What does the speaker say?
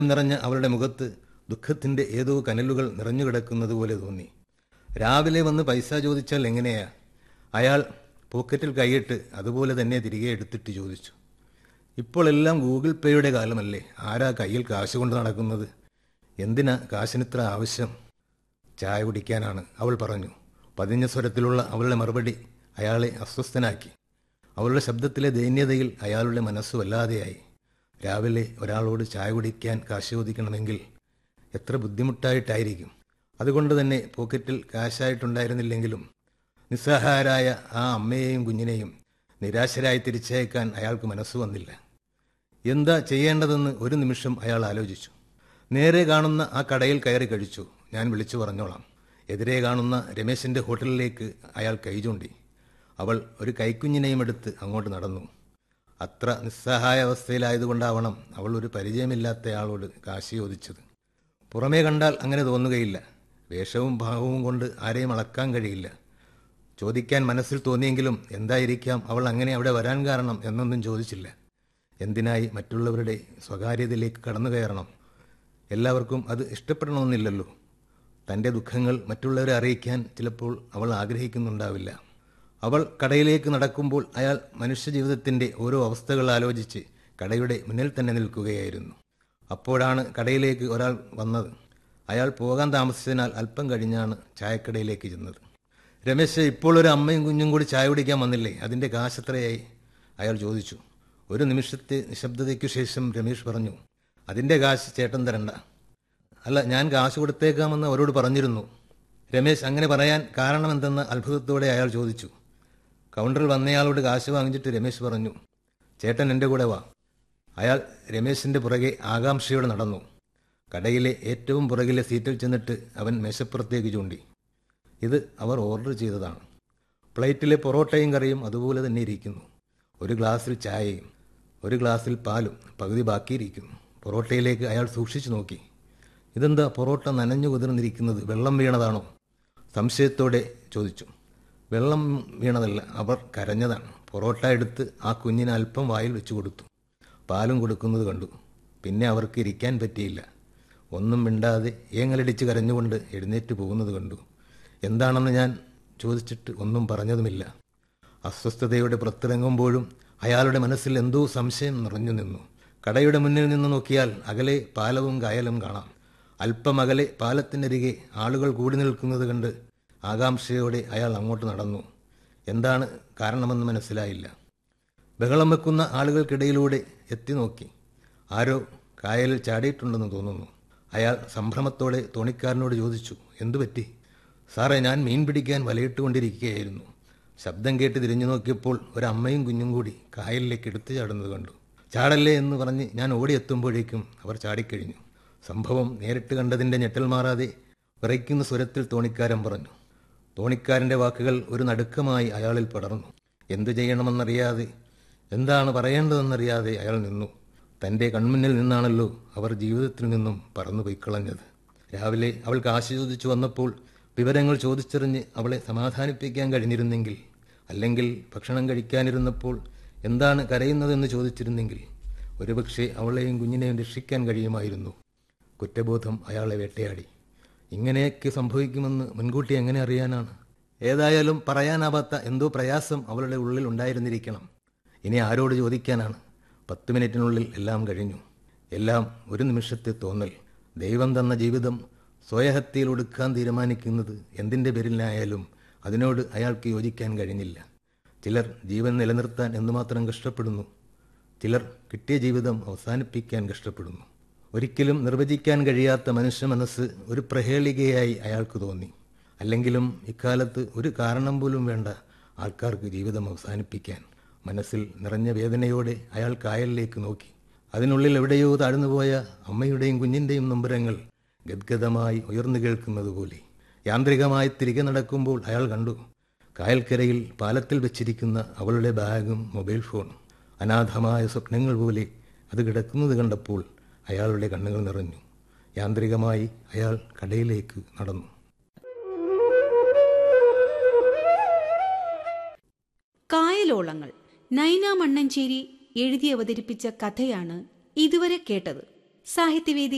നിറഞ്ഞ അവളുടെ മുഖത്ത് ദുഃഖത്തിന്റെ ഏതോ കനലുകൾ നിറഞ്ഞുകിടക്കുന്നത് പോലെ തോന്നി രാവിലെ വന്ന് പൈസ ചോദിച്ചാൽ എങ്ങനെയാ അയാൾ പോക്കറ്റിൽ കൈയിട്ട് അതുപോലെ തന്നെ തിരികെ എടുത്തിട്ട് ചോദിച്ചു ഇപ്പോൾ എല്ലാം ഗൂഗിൾ പേയുടെ കാലമല്ലേ ആരാ കയ്യിൽ കാശ് കൊണ്ട് നടക്കുന്നത് എന്തിനാ കാശിനിത്ര ആവശ്യം ചായ കുടിക്കാനാണ് അവൾ പറഞ്ഞു പതിഞ്ഞ സ്വരത്തിലുള്ള അവളുടെ മറുപടി അയാളെ അസ്വസ്ഥനാക്കി അവളുടെ ശബ്ദത്തിലെ ദൈന്യതയിൽ അയാളുടെ മനസ്സ് വല്ലാതെയായി രാവിലെ ഒരാളോട് ചായ കുടിക്കാൻ കാശ് ചോദിക്കണമെങ്കിൽ എത്ര ബുദ്ധിമുട്ടായിട്ടായിരിക്കും അതുകൊണ്ട് തന്നെ പോക്കറ്റിൽ കാശായിട്ടുണ്ടായിരുന്നില്ലെങ്കിലും നിസ്സഹായരായ ആ അമ്മയെയും കുഞ്ഞിനെയും നിരാശരായി തിരിച്ചയക്കാൻ അയാൾക്ക് മനസ്സ് വന്നില്ല എന്താ ചെയ്യേണ്ടതെന്ന് ഒരു നിമിഷം അയാൾ ആലോചിച്ചു നേരെ കാണുന്ന ആ കടയിൽ കയറി കഴിച്ചു ഞാൻ വിളിച്ചു പറഞ്ഞോളാം എതിരെ കാണുന്ന രമേശിന്റെ ഹോട്ടലിലേക്ക് അയാൾ കൈ ചൂണ്ടി അവൾ ഒരു കൈക്കുഞ്ഞിനെയും എടുത്ത് അങ്ങോട്ട് നടന്നു അത്ര നിസ്സഹായ അവസ്ഥയിലായതുകൊണ്ടാവണം അവൾ ഒരു പരിചയമില്ലാത്തയാളോട് കാശി ചോദിച്ചത് പുറമേ കണ്ടാൽ അങ്ങനെ തോന്നുകയില്ല വേഷവും ഭാവവും കൊണ്ട് ആരെയും അളക്കാൻ കഴിയില്ല ചോദിക്കാൻ മനസ്സിൽ തോന്നിയെങ്കിലും എന്തായിരിക്കാം അവൾ അങ്ങനെ അവിടെ വരാൻ കാരണം എന്നൊന്നും ചോദിച്ചില്ല എന്തിനായി മറ്റുള്ളവരുടെ സ്വകാര്യതയിലേക്ക് കടന്നു കയറണം എല്ലാവർക്കും അത് ഇഷ്ടപ്പെടണമെന്നില്ലല്ലോ തൻ്റെ ദുഃഖങ്ങൾ മറ്റുള്ളവരെ അറിയിക്കാൻ ചിലപ്പോൾ അവൾ ആഗ്രഹിക്കുന്നുണ്ടാവില്ല അവൾ കടയിലേക്ക് നടക്കുമ്പോൾ അയാൾ മനുഷ്യജീവിതത്തിൻ്റെ ഓരോ അവസ്ഥകൾ ആലോചിച്ച് കടയുടെ മുന്നിൽ തന്നെ നിൽക്കുകയായിരുന്നു അപ്പോഴാണ് കടയിലേക്ക് ഒരാൾ വന്നത് അയാൾ പോകാൻ താമസിച്ചതിനാൽ അല്പം കഴിഞ്ഞാണ് ചായക്കടയിലേക്ക് ചെന്നത് രമേശ് ഇപ്പോൾ ഒരു അമ്മയും കുഞ്ഞും കൂടി ചായ കുടിക്കാൻ വന്നില്ലേ അതിൻ്റെ കാശെത്രയായി അയാൾ ചോദിച്ചു ഒരു നിമിഷത്തെ നിശബ്ദതയ്ക്കു ശേഷം രമേശ് പറഞ്ഞു അതിൻ്റെ കാശ് ചേട്ടൻ തരണ്ട അല്ല ഞാൻ കാശ് കൊടുത്തേക്കാമെന്ന് അവരോട് പറഞ്ഞിരുന്നു രമേശ് അങ്ങനെ പറയാൻ കാരണമെന്തെന്ന് അത്ഭുതത്തോടെ അയാൾ ചോദിച്ചു കൗണ്ടറിൽ വന്നയാളോട് കാശ് വാങ്ങിച്ചിട്ട് രമേശ് പറഞ്ഞു ചേട്ടൻ എൻ്റെ കൂടെ വാ അയാൾ രമേശിന്റെ പുറകെ ആകാംക്ഷയോടെ നടന്നു കടയിലെ ഏറ്റവും പുറകിലെ സീറ്റിൽ ചെന്നിട്ട് അവൻ മേശപ്പുറത്തേക്ക് ചൂണ്ടി ഇത് അവർ ഓർഡർ ചെയ്തതാണ് പ്ലേറ്റിലെ പൊറോട്ടയും കറിയും അതുപോലെ തന്നെ ഇരിക്കുന്നു ഒരു ഗ്ലാസ്സിൽ ചായയും ഒരു ഗ്ലാസ്സിൽ പാലും പകുതി ബാക്കിയിരിക്കുന്നു പൊറോട്ടയിലേക്ക് അയാൾ സൂക്ഷിച്ചു നോക്കി ഇതെന്താ പൊറോട്ട നനഞ്ഞു കുതിർന്നിരിക്കുന്നത് വെള്ളം വീണതാണോ സംശയത്തോടെ ചോദിച്ചു വെള്ളം വീണതല്ല അവർ കരഞ്ഞതാണ് പൊറോട്ട എടുത്ത് ആ കുഞ്ഞിന് അല്പം വായിൽ വെച്ചു കൊടുത്തു പാലും കൊടുക്കുന്നത് കണ്ടു പിന്നെ അവർക്ക് ഇരിക്കാൻ പറ്റിയില്ല ഒന്നും മിണ്ടാതെ ഏങ്ങലടിച്ച് കരഞ്ഞുകൊണ്ട് എഴുന്നേറ്റ് പോകുന്നത് കണ്ടു എന്താണെന്ന് ഞാൻ ചോദിച്ചിട്ട് ഒന്നും പറഞ്ഞതുമില്ല അസ്വസ്ഥതയോടെ പുറത്തിറങ്ങുമ്പോഴും അയാളുടെ മനസ്സിൽ എന്തോ സംശയം നിറഞ്ഞു നിന്നു കടയുടെ മുന്നിൽ നിന്ന് നോക്കിയാൽ അകലെ പാലവും കായലും കാണാം അല്പം അകലെ പാലത്തിനരികെ ആളുകൾ കൂടി നിൽക്കുന്നത് കണ്ട് ആകാംക്ഷയോടെ അയാൾ അങ്ങോട്ട് നടന്നു എന്താണ് കാരണമെന്ന് മനസ്സിലായില്ല ബഹളം വെക്കുന്ന ആളുകൾക്കിടയിലൂടെ എത്തി നോക്കി ആരോ കായലിൽ ചാടിയിട്ടുണ്ടെന്ന് തോന്നുന്നു അയാൾ സംഭ്രമത്തോടെ തോണിക്കാരനോട് ചോദിച്ചു എന്തു പറ്റി സാറേ ഞാൻ മീൻ പിടിക്കാൻ വലയിട്ടുകൊണ്ടിരിക്കുകയായിരുന്നു ശബ്ദം കേട്ട് തിരിഞ്ഞു നോക്കിയപ്പോൾ ഒരമ്മയും കുഞ്ഞും കൂടി കായലിലേക്ക് എടുത്തു ചാടുന്നത് കണ്ടു ചാടല്ലേ എന്ന് പറഞ്ഞ് ഞാൻ ഓടിയെത്തുമ്പോഴേക്കും അവർ ചാടിക്കഴിഞ്ഞു സംഭവം നേരിട്ട് കണ്ടതിൻ്റെ ഞെട്ടൽ മാറാതെ വിറയ്ക്കുന്ന സ്വരത്തിൽ തോണിക്കാരൻ പറഞ്ഞു തോണിക്കാരൻ്റെ വാക്കുകൾ ഒരു നടുക്കമായി അയാളിൽ പടർന്നു എന്തു ചെയ്യണമെന്നറിയാതെ എന്താണ് പറയേണ്ടതെന്നറിയാതെ അയാൾ നിന്നു തൻ്റെ കൺമുന്നിൽ നിന്നാണല്ലോ അവർ ജീവിതത്തിൽ നിന്നും പറന്നു പോയിക്കളഞ്ഞത് രാവിലെ അവൾ കാശ് ചോദിച്ചു വന്നപ്പോൾ വിവരങ്ങൾ ചോദിച്ചറിഞ്ഞ് അവളെ സമാധാനിപ്പിക്കാൻ കഴിഞ്ഞിരുന്നെങ്കിൽ അല്ലെങ്കിൽ ഭക്ഷണം കഴിക്കാനിരുന്നപ്പോൾ എന്താണ് കരയുന്നതെന്ന് ചോദിച്ചിരുന്നെങ്കിൽ ഒരുപക്ഷെ അവളെയും കുഞ്ഞിനെയും രക്ഷിക്കാൻ കഴിയുമായിരുന്നു കുറ്റബോധം അയാളെ വേട്ടയാടി ഇങ്ങനെയൊക്കെ സംഭവിക്കുമെന്ന് മുൻകൂട്ടി എങ്ങനെ അറിയാനാണ് ഏതായാലും പറയാനാവാത്ത എന്തോ പ്രയാസം അവളുടെ ഉള്ളിൽ ഉണ്ടായിരുന്നിരിക്കണം ഇനി ആരോട് ചോദിക്കാനാണ് പത്ത് മിനിറ്റിനുള്ളിൽ എല്ലാം കഴിഞ്ഞു എല്ലാം ഒരു നിമിഷത്തെ തോന്നൽ ദൈവം തന്ന ജീവിതം സ്വയഹത്യയിൽ ഒടുക്കാൻ തീരുമാനിക്കുന്നത് എന്തിൻ്റെ പേരിലായാലും അതിനോട് അയാൾക്ക് യോജിക്കാൻ കഴിഞ്ഞില്ല ചിലർ ജീവൻ നിലനിർത്താൻ എന്തുമാത്രം കഷ്ടപ്പെടുന്നു ചിലർ കിട്ടിയ ജീവിതം അവസാനിപ്പിക്കാൻ കഷ്ടപ്പെടുന്നു ഒരിക്കലും നിർവചിക്കാൻ കഴിയാത്ത മനുഷ്യ മനസ്സ് ഒരു പ്രഹേളികയായി അയാൾക്ക് തോന്നി അല്ലെങ്കിലും ഇക്കാലത്ത് ഒരു കാരണം പോലും വേണ്ട ആൾക്കാർക്ക് ജീവിതം അവസാനിപ്പിക്കാൻ മനസ്സിൽ നിറഞ്ഞ വേദനയോടെ അയാൾ കായലിലേക്ക് നോക്കി അതിനുള്ളിൽ എവിടെയോ താഴ്ന്നുപോയ അമ്മയുടെയും കുഞ്ഞിൻ്റെയും നൊമ്പരങ്ങൾ ഗദ്ഗതമായി ഉയർന്നു കേൾക്കുന്നത് പോലെ യാന്ത്രികമായി തിരികെ നടക്കുമ്പോൾ അയാൾ കണ്ടു കായൽക്കരയിൽ പാലത്തിൽ വെച്ചിരിക്കുന്ന അവളുടെ ബാഗും മൊബൈൽ ഫോണും അനാഥമായ സ്വപ്നങ്ങൾ പോലെ അത് കിടക്കുന്നത് കണ്ടപ്പോൾ അയാളുടെ കണ്ണുകൾ നിറഞ്ഞു യാന്ത്രികമായി അയാൾ കടയിലേക്ക് നടന്നു കായലോളങ്ങൾ നൈന മണ്ണഞ്ചേരി എഴുതി അവതരിപ്പിച്ച കഥയാണ് ഇതുവരെ കേട്ടത് സാഹിത്യവേദി